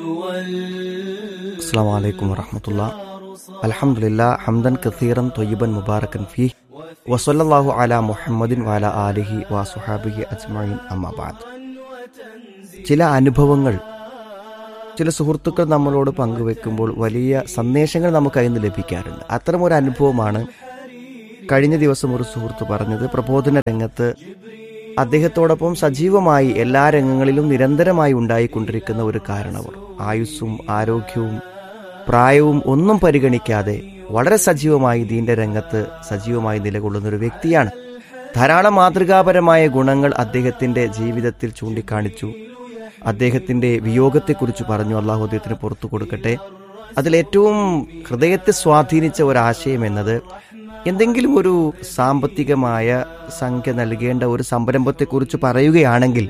അസ്സാം വലൈക്കും വറഹമത്തുള്ള അലഹമുല്ല ഹംദൻ കസീറൻ തൊയ്യബൻ മുബാറക്കൻ ഫി വസല്ലാഹു അല മുഹമ്മദിൻ വാല ആലിഹി വാസുഹാബിഹി അജ്മീൻ അമ്മാബാദ് ചില അനുഭവങ്ങൾ ചില സുഹൃത്തുക്കൾ നമ്മളോട് പങ്കുവെക്കുമ്പോൾ വലിയ സന്ദേശങ്ങൾ നമുക്ക് അതിൽ നിന്ന് ലഭിക്കാറുണ്ട് അത്തരം ഒരു അനുഭവമാണ് കഴിഞ്ഞ ദിവസം ഒരു സുഹൃത്ത് പറഞ്ഞത് പ്രബോധന രംഗത്ത് അദ്ദേഹത്തോടൊപ്പം സജീവമായി എല്ലാ രംഗങ്ങളിലും നിരന്തരമായി ഉണ്ടായിക്കൊണ്ടിരിക്കുന്ന ഒരു കാരണവർ ആയുസ്സും ആരോഗ്യവും പ്രായവും ഒന്നും പരിഗണിക്കാതെ വളരെ സജീവമായി ദീന്റെ രംഗത്ത് സജീവമായി നിലകൊള്ളുന്ന ഒരു വ്യക്തിയാണ് ധാരാളം മാതൃകാപരമായ ഗുണങ്ങൾ അദ്ദേഹത്തിന്റെ ജീവിതത്തിൽ ചൂണ്ടിക്കാണിച്ചു അദ്ദേഹത്തിന്റെ വിയോഗത്തെക്കുറിച്ച് പറഞ്ഞു അള്ളാഹു അദ്ദേഹത്തിന് പുറത്തു കൊടുക്കട്ടെ അതിലേറ്റവും ഹൃദയത്തെ സ്വാധീനിച്ച ഒരാശയം എന്നത് എന്തെങ്കിലും ഒരു സാമ്പത്തികമായ സംഖ്യ നൽകേണ്ട ഒരു സംരംഭത്തെക്കുറിച്ച് പറയുകയാണെങ്കിൽ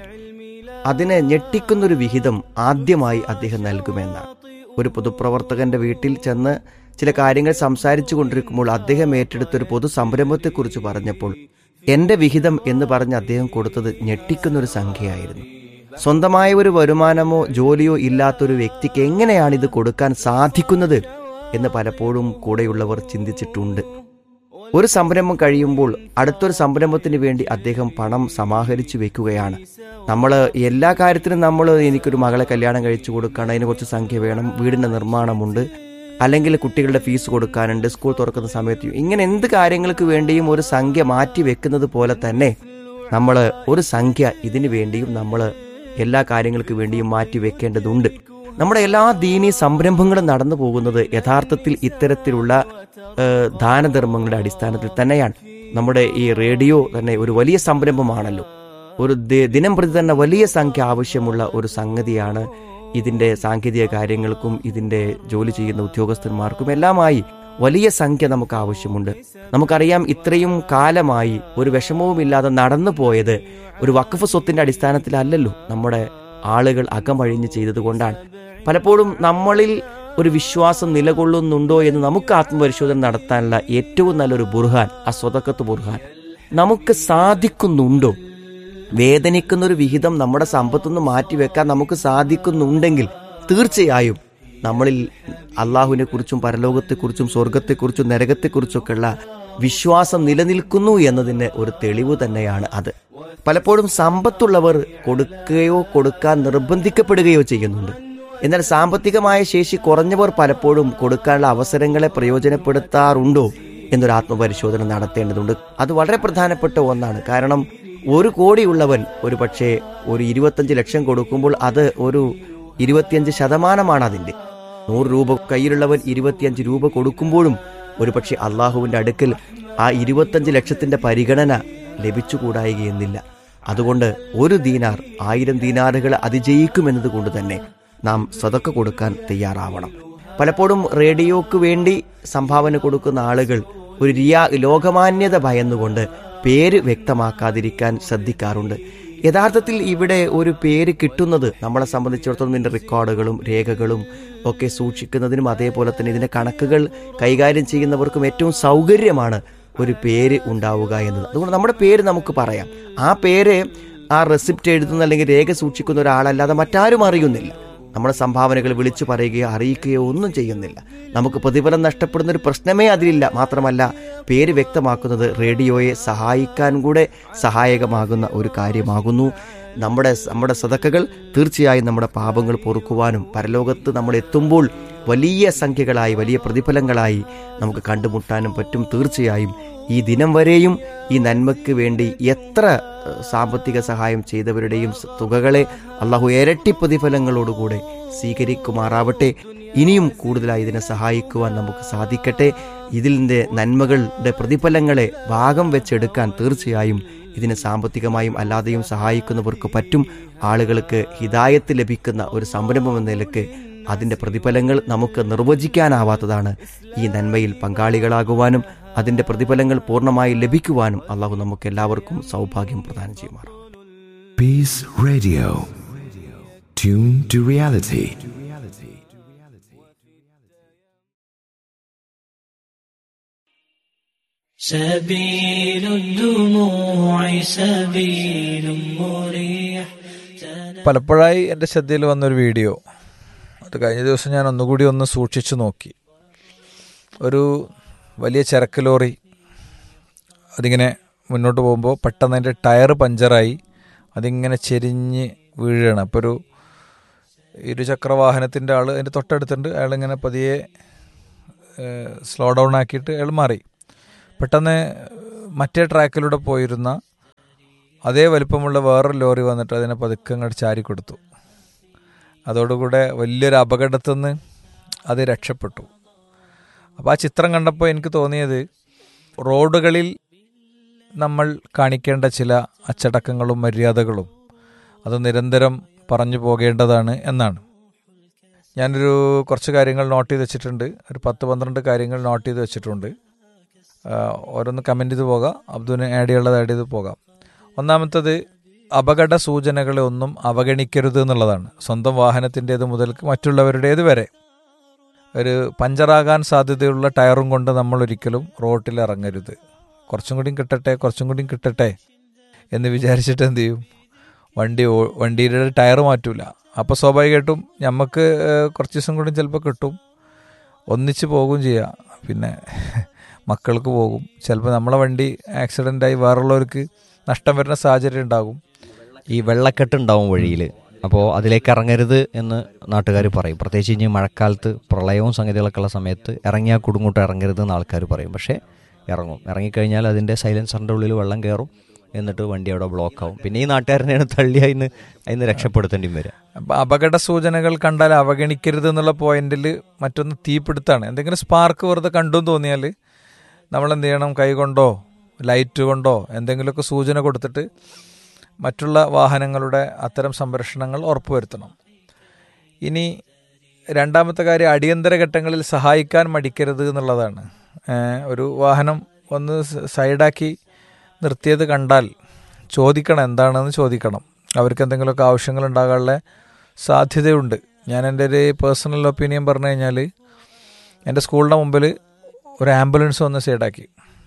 അതിനെ ഞെട്ടിക്കുന്നൊരു വിഹിതം ആദ്യമായി അദ്ദേഹം നൽകുമെന്നാണ് ഒരു പൊതുപ്രവർത്തകന്റെ വീട്ടിൽ ചെന്ന് ചില കാര്യങ്ങൾ സംസാരിച്ചു കൊണ്ടിരിക്കുമ്പോൾ അദ്ദേഹം ഏറ്റെടുത്ത ഒരു പൊതു സംരംഭത്തെക്കുറിച്ച് പറഞ്ഞപ്പോൾ എന്റെ വിഹിതം എന്ന് പറഞ്ഞ് അദ്ദേഹം കൊടുത്തത് ഞെട്ടിക്കുന്നൊരു സംഖ്യയായിരുന്നു സ്വന്തമായ ഒരു വരുമാനമോ ജോലിയോ ഇല്ലാത്തൊരു വ്യക്തിക്ക് എങ്ങനെയാണ് ഇത് കൊടുക്കാൻ സാധിക്കുന്നത് എന്ന് പലപ്പോഴും കൂടെയുള്ളവർ ചിന്തിച്ചിട്ടുണ്ട് ഒരു സംരംഭം കഴിയുമ്പോൾ അടുത്തൊരു സംരംഭത്തിന് വേണ്ടി അദ്ദേഹം പണം സമാഹരിച്ചു വെക്കുകയാണ് നമ്മൾ എല്ലാ കാര്യത്തിനും നമ്മൾ എനിക്കൊരു മകളെ കല്യാണം കഴിച്ചു കൊടുക്കണം അതിന് കുറച്ച് സംഖ്യ വേണം വീടിന്റെ നിർമ്മാണമുണ്ട് അല്ലെങ്കിൽ കുട്ടികളുടെ ഫീസ് കൊടുക്കാനുണ്ട് സ്കൂൾ തുറക്കുന്ന സമയത്ത് ഇങ്ങനെ എന്ത് കാര്യങ്ങൾക്ക് വേണ്ടിയും ഒരു സംഖ്യ മാറ്റി വെക്കുന്നത് പോലെ തന്നെ നമ്മൾ ഒരു സംഖ്യ ഇതിനു വേണ്ടിയും നമ്മൾ എല്ലാ കാര്യങ്ങൾക്ക് വേണ്ടിയും മാറ്റി വെക്കേണ്ടതുണ്ട് നമ്മുടെ എല്ലാ ദീനീ സംരംഭങ്ങളും നടന്നു പോകുന്നത് യഥാർത്ഥത്തിൽ ഇത്തരത്തിലുള്ള ഏഹ്, ദാനധർമ്മങ്ങളുടെ അടിസ്ഥാനത്തിൽ തന്നെയാണ് നമ്മുടെ ഈ റേഡിയോ തന്നെ ഒരു വലിയ സംരംഭമാണല്ലോ ഒരു ദി- ദിനം പ്രതി തന്നെ വലിയ സംഖ്യ ആവശ്യമുള്ള ഒരു സംഗതിയാണ് ഇതിന്റെ സാങ്കേതിക കാര്യങ്ങൾക്കും ഇതിന്റെ ജോലി ചെയ്യുന്ന ഉദ്യോഗസ്ഥന്മാർക്കും എല്ലാമായി വലിയ സംഖ്യ നമുക്ക് ആവശ്യമുണ്ട് നമുക്കറിയാം ഇത്രയും കാലമായി ഒരു വിഷമവുമില്ലാതെ നടന്നു പോയത് ഒരു വഖഫ് സ്വത്തിന്റെ അടിസ്ഥാനത്തിലല്ലല്ലോ നമ്മുടെ ആളുകൾ അകമഴിഞ്ഞ് ചെയ്തതുകൊണ്ടാണ് പലപ്പോഴും നമ്മളിൽ ഒരു വിശ്വാസം നിലകൊള്ളുന്നുണ്ടോ എന്ന് നമുക്ക് ആത്മപരിശോധന നടത്താനുള്ള ഏറ്റവും നല്ലൊരു ബുർഹാൻ ആ സ്വതക്കത്ത് ബുർഹാൻ നമുക്ക് സാധിക്കുന്നുണ്ടോ വേദനിക്കുന്ന ഒരു വിഹിതം നമ്മുടെ സമ്പത്തുനിന്ന് മാറ്റിവെക്കാൻ നമുക്ക് സാധിക്കുന്നുണ്ടെങ്കിൽ തീർച്ചയായും നമ്മളിൽ അള്ളാഹുവിനെ കുറിച്ചും പരലോകത്തെക്കുറിച്ചും സ്വർഗത്തെക്കുറിച്ചും നരകത്തെക്കുറിച്ചൊക്കെയുള്ള വിശ്വാസം നിലനിൽക്കുന്നു എന്നതിന് ഒരു തെളിവ് തന്നെയാണ് അത് പലപ്പോഴും സമ്പത്തുള്ളവർ കൊടുക്കുകയോ കൊടുക്കാൻ നിർബന്ധിക്കപ്പെടുകയോ ചെയ്യുന്നുണ്ട് എന്നാൽ സാമ്പത്തികമായ ശേഷി കുറഞ്ഞവർ പലപ്പോഴും കൊടുക്കാനുള്ള അവസരങ്ങളെ പ്രയോജനപ്പെടുത്താറുണ്ടോ എന്നൊരു ആത്മപരിശോധന നടത്തേണ്ടതുണ്ട് അത് വളരെ പ്രധാനപ്പെട്ട ഒന്നാണ് കാരണം ഒരു കോടിയുള്ളവൻ ഒരു പക്ഷേ ഒരു ഇരുപത്തഞ്ച് ലക്ഷം കൊടുക്കുമ്പോൾ അത് ഒരു ഇരുപത്തിയഞ്ച് ശതമാനമാണ് അതിന്റെ നൂറ് രൂപ കയ്യിലുള്ളവൻ ഇരുപത്തിയഞ്ച് രൂപ കൊടുക്കുമ്പോഴും ഒരു പക്ഷേ അള്ളാഹുവിന്റെ അടുക്കൽ ആ ഇരുപത്തഞ്ച് ലക്ഷത്തിന്റെ പരിഗണന ലഭിച്ചുകൂടായികയെന്നില്ല അതുകൊണ്ട് ഒരു ദീനാർ ആയിരം ദീനാറുകൾ അതിജയിക്കുമെന്നത് കൊണ്ട് തന്നെ നാം സതക്ക കൊടുക്കാൻ തയ്യാറാവണം പലപ്പോഴും റേഡിയോക്ക് വേണ്ടി സംഭാവന കൊടുക്കുന്ന ആളുകൾ ഒരു റിയാ ലോകമാന്യത ഭയന്നുകൊണ്ട് പേര് വ്യക്തമാക്കാതിരിക്കാൻ ശ്രദ്ധിക്കാറുണ്ട് യഥാർത്ഥത്തിൽ ഇവിടെ ഒരു പേര് കിട്ടുന്നത് നമ്മളെ സംബന്ധിച്ചിടത്തോളം ഇതിന്റെ റെക്കോർഡുകളും രേഖകളും ഒക്കെ സൂക്ഷിക്കുന്നതിനും അതേപോലെ തന്നെ ഇതിന്റെ കണക്കുകൾ കൈകാര്യം ചെയ്യുന്നവർക്കും ഏറ്റവും സൗകര്യമാണ് ഒരു പേര് ഉണ്ടാവുക എന്നത് അതുകൊണ്ട് നമ്മുടെ പേര് നമുക്ക് പറയാം ആ പേര് ആ റെസിപ്റ്റ് എഴുതുന്ന അല്ലെങ്കിൽ രേഖ സൂക്ഷിക്കുന്ന ഒരാളല്ലാതെ മറ്റാരും അറിയുന്നില്ല നമ്മുടെ സംഭാവനകൾ വിളിച്ചു പറയുകയോ അറിയിക്കുകയോ ഒന്നും ചെയ്യുന്നില്ല നമുക്ക് പ്രതിഫലം നഷ്ടപ്പെടുന്ന ഒരു പ്രശ്നമേ അതിലില്ല മാത്രമല്ല പേര് വ്യക്തമാക്കുന്നത് റേഡിയോയെ സഹായിക്കാൻ കൂടെ സഹായകമാകുന്ന ഒരു കാര്യമാകുന്നു നമ്മുടെ നമ്മുടെ സതക്കകൾ തീർച്ചയായും നമ്മുടെ പാപങ്ങൾ പൊറുക്കുവാനും പരലോകത്ത് നമ്മൾ എത്തുമ്പോൾ വലിയ സംഖ്യകളായി വലിയ പ്രതിഫലങ്ങളായി നമുക്ക് കണ്ടുമുട്ടാനും പറ്റും തീർച്ചയായും ഈ ദിനം വരെയും ഈ നന്മയ്ക്ക് വേണ്ടി എത്ര ഏഹ്, സാമ്പത്തിക സഹായം ചെയ്തവരുടെയും സ- തുകകളെ അള്ളാഹു ഇരട്ടി പ്രതിഫലങ്ങളോടുകൂടെ സ്വീകരിക്കുമാറാവട്ടെ ഇനിയും കൂടുതലായി ഇതിനെ സഹായിക്കുവാൻ നമുക്ക് സാധിക്കട്ടെ ഇതിൻ്റെ നന്മകളുടെ പ്രതിഫലങ്ങളെ ഭാഗം വെച്ചെടുക്കാൻ തീർച്ചയായും ഇതിനെ സാമ്പത്തികമായും അല്ലാതെയും സഹായിക്കുന്നവർക്ക് പറ്റും ആളുകൾക്ക് ഹിതായത്ത് ലഭിക്കുന്ന ഒരു സംരംഭം എന്ന നിലക്ക് അതിന്റെ പ്രതിഫലങ്ങൾ നമുക്ക് നിർവചിക്കാനാവാത്തതാണ് ഈ നന്മയിൽ പങ്കാളികളാകുവാനും അതിന്റെ പ്രതിഫലങ്ങൾ പൂർണ്ണമായി ലഭിക്കുവാനും അള്ളാഹു നമുക്ക് എല്ലാവർക്കും സൗഭാഗ്യം പ്രദാനം ചെയ്യുമാറാം Peace Radio. Tune to reality. سبيل الدموع سبيل مريح പലപ്പോഴായി എൻ്റെ ശ്രദ്ധയിൽ വന്നൊരു വീഡിയോ അത് കഴിഞ്ഞ ദിവസം ഞാൻ ഒന്നുകൂടി ഒന്ന് സൂക്ഷിച്ചു നോക്കി ഒരു വലിയ ചരക്ക് ലോറി അതിങ്ങനെ മുന്നോട്ട് പോകുമ്പോൾ പെട്ടെന്ന് അതിൻ്റെ ടയർ പഞ്ചറായി അതിങ്ങനെ ചെരിഞ്ഞ് വീഴുകയാണ് അപ്പോൾ ഒരു ഇരുചക്ര വാഹനത്തിൻ്റെ ആൾ അതിൻ്റെ തൊട്ടടുത്തുണ്ട് അയാളിങ്ങനെ പതിയെ സ്ലോ ഡൗൺ ആക്കിയിട്ട് അയാൾ മാറി പെട്ടെന്ന് മറ്റേ ട്രാക്കിലൂടെ പോയിരുന്ന അതേ വലിപ്പമുള്ള വേറൊരു ലോറി വന്നിട്ട് അതിനെ പതുക്കെ അങ്ങോട്ട് ചാരി കൊടുത്തു അതോടുകൂടെ വലിയൊരു അപകടത്തിൽ നിന്ന് അത് രക്ഷപ്പെട്ടു അപ്പോൾ ആ ചിത്രം കണ്ടപ്പോൾ എനിക്ക് തോന്നിയത് റോഡുകളിൽ നമ്മൾ കാണിക്കേണ്ട ചില അച്ചടക്കങ്ങളും മര്യാദകളും അത് നിരന്തരം പറഞ്ഞു പോകേണ്ടതാണ് എന്നാണ് ഞാനൊരു കുറച്ച് കാര്യങ്ങൾ നോട്ട് ചെയ്ത് വെച്ചിട്ടുണ്ട് ഒരു പത്ത് പന്ത്രണ്ട് കാര്യങ്ങൾ നോട്ട് ചെയ്ത് വെച്ചിട്ടുണ്ട് ആ, ഓരോന്ന് കമൻറ്റ് ചെയ്ത് പോകാം അബ്ദുവിന് ആഡ് ചെയ്യാനുള്ളത് ആഡ് ചെയ്ത് പോകാം ഒന്നാമത്തത് അപകട സൂചനകളെ ഒന്നും അവഗണിക്കരുത് എന്നുള്ളതാണ് സ്വന്തം വാഹനത്തിൻ്റേത് മുതൽക്ക് മറ്റുള്ളവരുടേത് വരെ ഒരു പഞ്ചറാകാൻ സാധ്യതയുള്ള ടയറും കൊണ്ട് നമ്മൾ ഒരിക്കലും റോട്ടിൽ ഇറങ്ങരുത് കുറച്ചും കൂടിയും കിട്ടട്ടെ കുറച്ചും കൂടിയും കിട്ടട്ടെ എന്ന് വിചാരിച്ചിട്ട് എന്ത് ചെയ്യും വണ്ടി ഓ- വണ്ടിയുടെ ടയർ മാറ്റൂല അപ്പോൾ സ്വാഭാവികമായിട്ടും നമുക്ക് ഏഹ്, കുറച്ച് ദിവസം കൂടി ചിലപ്പോൾ കിട്ടും ഒന്നിച്ച് പോകും ചെയ്യാം പിന്നെ മക്കൾക്ക് പോകും ചിലപ്പോൾ നമ്മളെ വണ്ടി ആക്സിഡൻ്റ് ആയി വേറുള്ളവർക്ക് നഷ്ടം വരുന്ന സാഹചര്യം ഉണ്ടാകും ഈ വെള്ളക്കെട്ട് ഉണ്ടാവും വഴിയിൽ അപ്പോൾ അതിലേക്ക് ഇറങ്ങരുത് എന്ന് നാട്ടുകാർ പറയും പ്രത്യേകിച്ച് ഇനി മഴക്കാലത്ത് പ്രളയവും സംഗതികളൊക്കെ ഉള്ള സമയത്ത് ഇറങ്ങിയാൽ കുടുങ്ങോട്ട് ഇറങ്ങരുത് എന്ന് ആൾക്കാർ പറയും പക്ഷേ ഇറങ്ങും ഇറങ്ങിക്കഴിഞ്ഞാൽ അതിൻ്റെ സൈലൻസറിൻ്റെ ഉള്ളിൽ വെള്ളം കയറും എന്നിട്ട് വണ്ടി അവിടെ ബ്ലോക്ക് ആവും പിന്നെ ഈ നാട്ടുകാരനെയാണ് തള്ളി അതിന് അതിന് രക്ഷപ്പെടുത്തേണ്ടി വരിക അപ്പം അപകട സൂചനകൾ കണ്ടാൽ അവഗണിക്കരുത് എന്നുള്ള പോയിന്റിൽ മറ്റൊന്ന് തീപിടുത്താണ് എന്തെങ്കിലും സ്പാർക്ക് വെറുതെ കണ്ടു എന്ന് തോന്നിയാൽ നമ്മൾ എന്ത് ചെയ്യണം കൈ കൊണ്ടോ ലൈറ്റ് കൊണ്ടോ എന്തെങ്കിലുമൊക്കെ സൂചന കൊടുത്തിട്ട് മറ്റുള്ള വാഹനങ്ങളുടെ അത്തരം സംരക്ഷണങ്ങൾ ഉറപ്പുവരുത്തണം ഇനി രണ്ടാമത്തെ കാര്യം അടിയന്തര ഘട്ടങ്ങളിൽ സഹായിക്കാൻ മടിക്കരുത് എന്നുള്ളതാണ് ഏഹ് ഒരു വാഹനം ഒന്ന് സ- സൈഡാക്കി നിർത്തിയത് കണ്ടാൽ ചോദിക്കണം എന്താണെന്ന് ചോദിക്കണം അവർക്ക് എന്തെങ്കിലുമൊക്കെ ആവശ്യങ്ങൾ ഉണ്ടാകാനുള്ള സാധ്യതയുണ്ട് ഞാൻ എൻ്റെ ഒരു പേഴ്സണൽ ഒപ്പീനിയൻ പറഞ്ഞു കഴിഞ്ഞാൽ എൻ്റെ സ്കൂളിൻ്റെ മുമ്പിൽ ഒരു ആംബുലൻസ് വന്ന് സൈഡാക്കി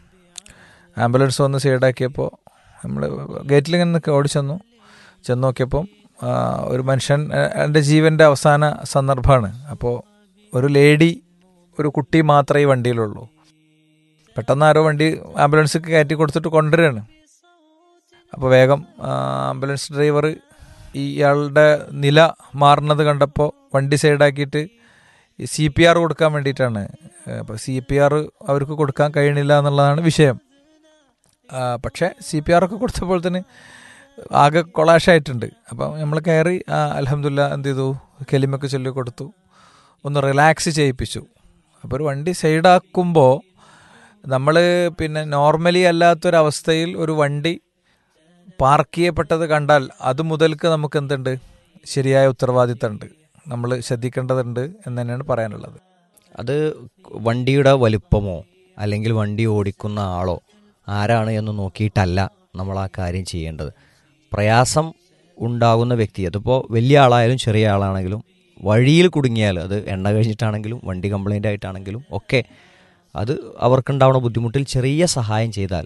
ആംബുലൻസ് വന്ന് സൈഡാക്കിയപ്പോൾ നമ്മൾ ഗേറ്റിൽ ഇങ്ങനെ നിൽക്കുക ഓടിച്ചെന്നു ചെന്ന് നോക്കിയപ്പം ആ, ഒരു മനുഷ്യൻ ആ, എൻ്റെ ജീവൻ്റെ അവസാന സന്ദർഭമാണ് അപ്പോൾ ഒരു ലേഡി ഒരു കുട്ടി മാത്രമേ ഈ വണ്ടിയിലുള്ളൂ പെട്ടെന്ന് ആരോ വണ്ടി ആംബുലൻസ് കയറ്റി കൊടുത്തിട്ട് കൊണ്ടുവരികയാണ് അപ്പോൾ വേഗം ആ, ആംബുലൻസ് ഡ്രൈവർ ഇയാളുടെ നില മാറുന്നത് കണ്ടപ്പോൾ വണ്ടി സൈഡാക്കിയിട്ട് സി പി ആർ കൊടുക്കാൻ വേണ്ടിയിട്ടാണ് അപ്പോൾ സി പി ആർ അവർക്ക് കൊടുക്കാൻ കഴിയണില്ല എന്നുള്ളതാണ് വിഷയം ആ, പക്ഷേ സി പി ആർ ഒക്കെ കൊടുത്തപ്പോൾ തന്നെ ആകെ കൊളാഷായിട്ടുണ്ട് അപ്പം നമ്മൾ കയറി അലഹമില്ല എന്ത് ചെയ്തു കെലിമൊക്കെ ചൊല്ലി കൊടുത്തു ഒന്ന് റിലാക്സ് ചെയ്യിപ്പിച്ചു അപ്പോൾ ഒരു വണ്ടി സൈഡാക്കുമ്പോൾ നമ്മൾ പിന്നെ നോർമലി അല്ലാത്തൊരവസ്ഥയിൽ ഒരു വണ്ടി പാർക്ക് ചെയ്യപ്പെട്ടത് കണ്ടാൽ അത് മുതൽക്ക് നമുക്ക് എന്തുണ്ട് ശരിയായ ഉത്തരവാദിത്തമുണ്ട് നമ്മൾ ശ്രദ്ധിക്കേണ്ടതുണ്ട് എന്ന് തന്നെയാണ് പറയാനുള്ളത് അത് വണ്ടിയുടെ വലുപ്പമോ അല്ലെങ്കിൽ വണ്ടി ഓടിക്കുന്ന ആളോ ആരാണ് എന്ന് നോക്കിയിട്ടല്ല നമ്മൾ ആ കാര്യം ചെയ്യേണ്ടത് പ്രയാസം ഉണ്ടാകുന്ന വ്യക്തി അതിപ്പോൾ വലിയ ആളായാലും ചെറിയ ആളാണെങ്കിലും വഴിയിൽ കുടുങ്ങിയാൽ അത് എണ്ണ കഴിഞ്ഞിട്ടാണെങ്കിലും വണ്ടി കംപ്ലൈൻ്റ് ആയിട്ടാണെങ്കിലും ഒക്കെ അത് അവർക്കുണ്ടാവുന്ന ബുദ്ധിമുട്ടിൽ ചെറിയ സഹായം ചെയ്താൽ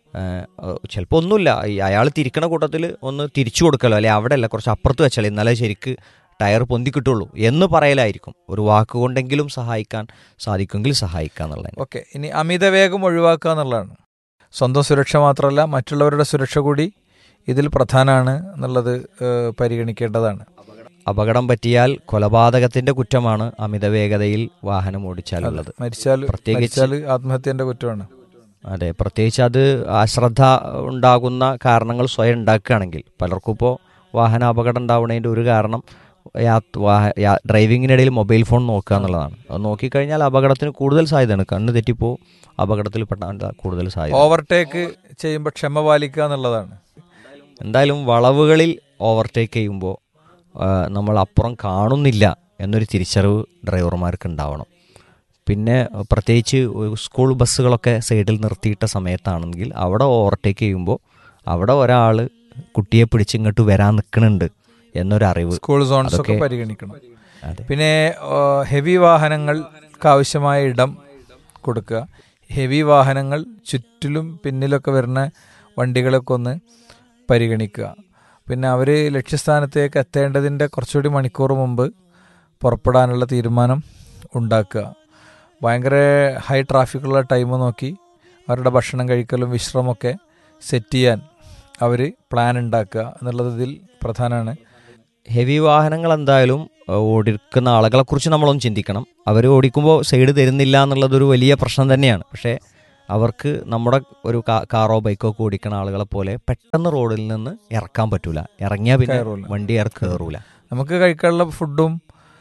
ചിലപ്പോൾ ഒന്നുമില്ല ഈ അയാൾ തിരിക്കണ കൂട്ടത്തിൽ ഒന്ന് തിരിച്ചു കൊടുക്കലോ അല്ലെ അവിടെ അല്ല കുറച്ച് അപ്പുറത്ത് വെച്ചാൽ ഇന്നലെ ശരിക്ക് ടയർ പൊന്തി കിട്ടുള്ളൂ എന്ന് പറയലായിരിക്കും ഒരു വാക്കുകൊണ്ടെങ്കിലും സഹായിക്കാൻ സാധിക്കുമെങ്കിൽ സഹായിക്കുക എന്നുള്ളത് ഓക്കെ ഇനി അമിത വേഗം ഒഴിവാക്കുക എന്നുള്ളതാണ് സ്വന്തം സുരക്ഷ മാത്രമല്ല മറ്റുള്ളവരുടെ സുരക്ഷ കൂടി ഇതിൽ പ്രധാനമാണ് എന്നുള്ളത് ഏഹ്, പരിഗണിക്കേണ്ടതാണ് അപകടം പറ്റിയാൽ കൊലപാതകത്തിന്റെ കുറ്റമാണ് അമിത വേഗതയിൽ വാഹനം ഓടിച്ചാലുള്ളത് മരിച്ചാൽ പ്രത്യേകിച്ച് മരിച്ചാൽ ആത്മഹത്യന്റെ കുറ്റമാണ് അതെ പ്രത്യേകിച്ച് അത് അശ്രദ്ധ ഉണ്ടാകുന്ന കാരണങ്ങൾ സ്വയം ഉണ്ടാക്കുകയാണെങ്കിൽ പലർക്കും ഇപ്പോൾ വാഹന അപകടം ഉണ്ടാവുന്നതിൻ്റെ ഒരു കാരണം യാ- വാഹ- യാ- ഡ്രൈവിങ്ങിനിടയിൽ മൊബൈൽ ഫോൺ നോക്കുക എന്നുള്ളതാണ് അത് നോക്കിക്കഴിഞ്ഞാൽ അപകടത്തിന് കൂടുതൽ സാധ്യതയാണ് കണ്ണ് തെറ്റിപ്പോ അപകടത്തിൽ പെട്ടാൻ കൂടുതൽ സാധ്യത ഓവർടേക്ക് ചെയ്യുമ്പോൾ ക്ഷമ പാലിക്കുക എന്നുള്ളതാണ് എന്തായാലും വളവുകളിൽ ഓവർടേക്ക് ചെയ്യുമ്പോൾ നമ്മൾ അപ്പുറം കാണുന്നില്ല എന്നൊരു തിരിച്ചറിവ് ഡ്രൈവർമാർക്ക് ഉണ്ടാവണം പിന്നെ പ്രത്യേകിച്ച് ഒരു സ്കൂൾ ബസ്സുകളൊക്കെ സൈഡിൽ നിർത്തിയിട്ട സമയത്താണെങ്കിൽ അവിടെ ഓവർടേക്ക് ചെയ്യുമ്പോൾ അവിടെ ഒരാൾ കുട്ടിയെ പിടിച്ച് ഇങ്ങോട്ട് വരാൻ നിൽക്കുന്നുണ്ട് എന്നൊരറിവ് സ്കൂൾ സോൺസ് ഒക്കെ അതൊക്കെ- പരിഗണിക്കണം അതെ പിന്നെ ഹെവി വാഹനങ്ങൾക്ക് ആവശ്യമായ ഇടം കൊടുക്കുക ഹെവി വാഹനങ്ങൾ ചുറ്റിലും പിന്നിലൊക്കെ വരുന്ന വണ്ടികളൊക്കെ ഒന്ന് പരിഗണിക്കുക പിന്നെ അവർ ലക്ഷ്യസ്ഥാനത്തേക്ക് എത്തേണ്ടതിൻ്റെ കുറച്ചുകൂടി മണിക്കൂർ മുമ്പ് പുറപ്പെടാനുള്ള തീരുമാനം ഉണ്ടാക്കുക ഭയങ്കര ഹൈ ട്രാഫിക്കുള്ള ടൈം നോക്കി അവരുടെ ഭക്ഷണം കഴിക്കലും വിശ്രമമൊക്കെ സെറ്റ് ചെയ്യാൻ അവർ പ്ലാൻ ഉണ്ടാക്കുക എന്നുള്ളത് ഇതിൽ പ്രധാനമാണ് ഹെവി വാഹനങ്ങൾ എന്തായാലും ഏഹ്, ഓടിക്കുന്ന ആളുകളെ കുറിച്ച് നമ്മളൊന്ന് ചിന്തിക്കണം അവർ ഓടിക്കുമ്പോൾ സൈഡ് തരുന്നില്ല എന്നുള്ളതൊരു വലിയ പ്രശ്നം തന്നെയാണ് പക്ഷേ അവർക്ക് നമ്മുടെ ഒരു കാ- കാറോ ബൈക്കോ ഒക്കെ ഓടിക്കുന്ന ആളുകളെ പോലെ പെട്ടെന്ന് റോഡിൽ നിന്ന് ഇറക്കാൻ പറ്റൂല ഇറങ്ങിയാൽ പിന്നെ കയറൂല. വണ്ടി ഇറ കയറൂല നമുക്ക് കഴിക്കാനുള്ള ഫുഡും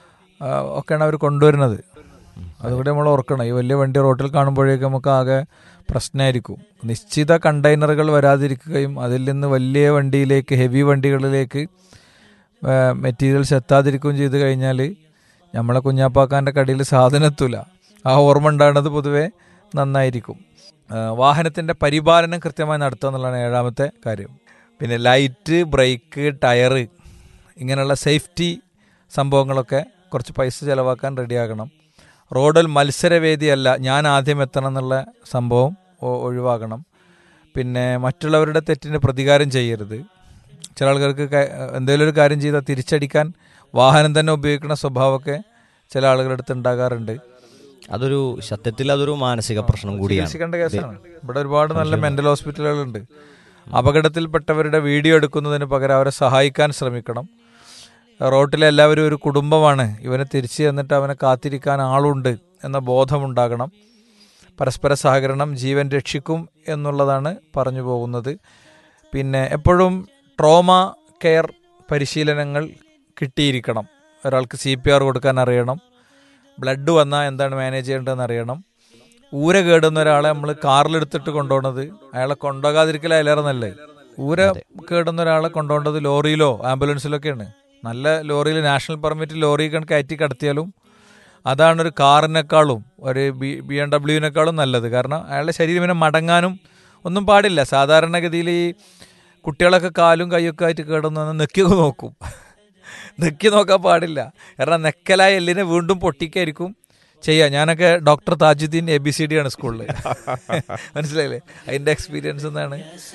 ആ, ഒക്കെയാണ് അവർ കൊണ്ടുവരുന്നത് അതുകൂടി നമ്മൾ ഓർക്കണം ഈ വലിയ വണ്ടി റോട്ടിൽ കാണുമ്പോഴേക്കും നമുക്ക് ആകെ പ്രശ്നമായിരിക്കും നിശ്ചിത കണ്ടെയ്നറുകൾ വരാതിരിക്കുകയും അതിൽ നിന്ന് വലിയ വണ്ടിയിലേക്ക് ഹെവി വണ്ടികളിലേക്ക് മെറ്റീരിയൽസ് എത്താതിരിക്കുകയും ചെയ്ത് കഴിഞ്ഞാൽ നമ്മളെ കുഞ്ഞാപ്പാക്കാൻ്റെ കടയിൽ സാധനം എത്തൂല ആ ഓർമ്മ ഉണ്ടാകുന്നത് പൊതുവേ നന്നായിരിക്കും വാഹനത്തിൻ്റെ പരിപാലനം കൃത്യമായി നടത്തുക എന്നുള്ളതാണ് ഏഴാമത്തെ കാര്യം പിന്നെ ലൈറ്റ് ബ്രേക്ക് ടയറ് ഇങ്ങനെയുള്ള സേഫ്റ്റി സംഭവങ്ങളൊക്കെ കുറച്ച് പൈസ ചിലവാക്കാൻ റെഡിയാകണം റോഡിൽ മത്സരവേദിയല്ല ഞാൻ ആദ്യം എത്തണം എന്നുള്ള സംഭവം ഒ- ഒഴിവാക്കണം പിന്നെ മറ്റുള്ളവരുടെ തെറ്റിന് പ്രതികാരം ചെയ്യരുത് ചില ആൾക്കാർക്ക് ക- എന്തെങ്കിലും ഒരു കാര്യം ചെയ്താൽ തിരിച്ചടിക്കാൻ വാഹനം തന്നെ ഉപയോഗിക്കുന്ന സ്വഭാവമൊക്കെ ചില ആളുകളുടെ അടുത്ത് ഉണ്ടാകാറുണ്ട് അതൊരു സത്യത്തിൽ അതൊരു മാനസിക പ്രശ്നം കൂടിയാണ് ചികിത്സിക്കേണ്ട കേസാണ് ഇവിടെ ഒരുപാട് നല്ല മെന്റൽ ഹോസ്പിറ്റലുകളുണ്ട് അപകടത്തിൽപ്പെട്ടവരുടെ വീഡിയോ എടുക്കുന്നതിന് പകരം അവരെ സഹായിക്കാൻ ശ്രമിക്കണം റോട്ടിലെ എല്ലാവരും ഒരു കുടുംബമാണ് ഇവനെ തിരിച്ചു എന്നിട്ട് അവനെ കാത്തിരിക്കാൻ ആളുണ്ട് എന്ന ബോധമുണ്ടാകണം പരസ്പര സഹകരണം ജീവൻ രക്ഷിക്കും എന്നുള്ളതാണ് പറഞ്ഞു പോകുന്നത് പിന്നെ എപ്പോഴും ട്രോമ കെയർ പരിശീലനങ്ങൾ കിട്ടിയിരിക്കണം ഒരാൾക്ക് സി പി ആർ കൊടുക്കാൻ അറിയണം ബ്ലഡ് വന്നാൽ എന്താണ് മാനേജ് ചെയ്യേണ്ടതെന്ന് അറിയണം ഊര കേടുന്ന ഒരാളെ നമ്മൾ കാറിലെടുത്തിട്ട് കൊണ്ടുപോകുന്നത് അയാളെ കൊണ്ടുപോകാതിരിക്കൽ അതിലേറെ നല്ലത് ഊര കേടുന്ന ഒരാളെ കൊണ്ടുപോകേണ്ടത് ലോറിയിലോ ആംബുലൻസിലൊക്കെയാണ് നല്ല ലോറിയിൽ നാഷണൽ പെർമിറ്റ് ലോറി കയറ്റി കടത്തിയാലും അതാണ് ഒരു കാറിനേക്കാളും ഒരു ബി ബി എം ഡബ്ല്യുവിനേക്കാളും നല്ലത് കാരണം അയാളുടെ ശരീരം ഇങ്ങനെ മടങ്ങാനും ഒന്നും പാടില്ല സാധാരണഗതിയിൽ ഈ കുട്ടികളൊക്കെ കാലും കൈയൊക്കെ ആയിട്ട് കേടുന്നു നെക്കി നോക്കും നെക്കി നോക്കാൻ പാടില്ല കാരണം നെക്കലായ എല്ലിനെ വീണ്ടും പൊട്ടിക്കായിരിക്കും ചെയ്യാം ഞാനൊക്കെ doctor Thajudheen A B C D ആണ് സ്കൂളിൽ മനസ്സിലായില്ലേ അതിൻ്റെ എക്സ്പീരിയൻസ് എന്നാണ്